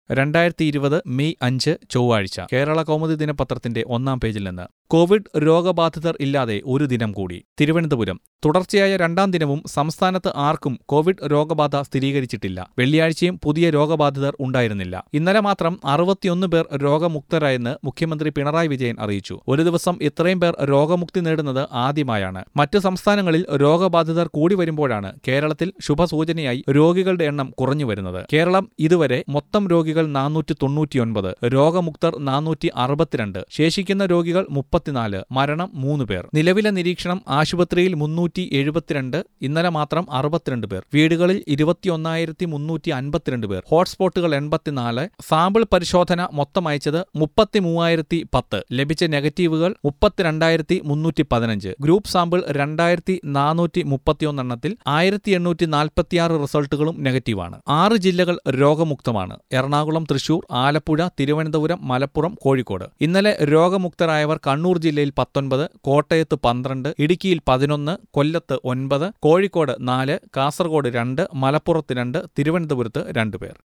രണ്ടായിരത്തി ഇരുപത് മെയ് അഞ്ച് ചൊവ്വാഴ്ച കേരള കൗമുദി ദിനപത്രത്തിന്റെ ഒന്നാം പേജിൽ നിന്ന് കോവിഡ് രോഗബാധിതർ ഇല്ലാതെ ഒരു ദിനം കൂടി തിരുവനന്തപുരം തുടർച്ചയായ രണ്ടാം ദിനവും സംസ്ഥാനത്ത് ആർക്കും കോവിഡ് രോഗബാധ സ്ഥിരീകരിച്ചിട്ടില്ല വെള്ളിയാഴ്ചയും പുതിയ രോഗബാധിതർ ഉണ്ടായിരുന്നില്ല ഇന്നലെ മാത്രം അറുപത്തിയൊന്ന് പേർ രോഗമുക്തരായെന്ന് മുഖ്യമന്ത്രി പിണറായി വിജയൻ അറിയിച്ചു ഒരു ദിവസം ഇത്രയും പേർ രോഗമുക്തി നേടുന്നത് ആദ്യമായാണ് മറ്റ് സംസ്ഥാനങ്ങളിൽ രോഗബാധിതർ കൂടി വരുമ്പോഴാണ് കേരളത്തിൽ ശുഭസൂചനയായി രോഗികളുടെ എണ്ണം കുറഞ്ഞു വരുന്നത് കേരളം ഇതുവരെ മൊത്തം രോഗികൾ നാനൂറ്റി തൊണ്ണൂറ്റിയൊൻപത് രോഗമുക്തർ നാനൂറ്റി അറുപത്തിരണ്ട് ശേഷിക്കുന്ന രോഗികൾ മുപ്പത്തിനാല് മരണം മൂന്ന് പേർ നിലവിലെ നിരീക്ഷണം ആശുപത്രിയിൽ മുന്നൂറ്റി എഴുപത്തിരണ്ട് ഇന്നലെ മാത്രം അറുപത്തിരണ്ട് പേർ വീടുകളിൽ ഇരുപത്തിയൊന്നായിരത്തി മുന്നൂറ്റി അൻപത്തിരണ്ട് പേർ ഹോട്ട്സ്പോട്ടുകൾ എൺപത്തിനാല് സാമ്പിൾ പരിശോധന മൊത്തം അയച്ചത് മുപ്പത്തി മൂവായിരത്തി പത്ത് ലഭിച്ച നെഗറ്റീവുകൾ മുപ്പത്തിരണ്ടായിരത്തി മുന്നൂറ്റി പതിനഞ്ച് ഗ്രൂപ്പ് സാമ്പിൾ രണ്ടായിരത്തി നാനൂറ്റി മുപ്പത്തിയൊന്നെണ്ണത്തിൽ ആയിരത്തി എണ്ണൂറ്റി നാൽപ്പത്തിയാറ് റിസൾട്ടുകളും നെഗറ്റീവാണ് ആറ് ജില്ലകൾ രോഗമുക്തമാണ് എറണാകുളം തൃശൂർ ആലപ്പുഴ തിരുവനന്തപുരം മലപ്പുറം കോഴിക്കോട് ഇന്നലെ രോഗമുക്തരായവർ കണ്ണൂർ ജില്ലയിൽ പത്തൊൻപത് കോട്ടയത്ത് പന്ത്രണ്ട് ഇടുക്കിയിൽ പതിനൊന്ന് കൊല്ലത്ത് ഒൻപത് കോഴിക്കോട് നാല് കാസർഗോഡ് രണ്ട് മലപ്പുറത്ത് രണ്ട് തിരുവനന്തപുരത്ത് രണ്ട് പേർ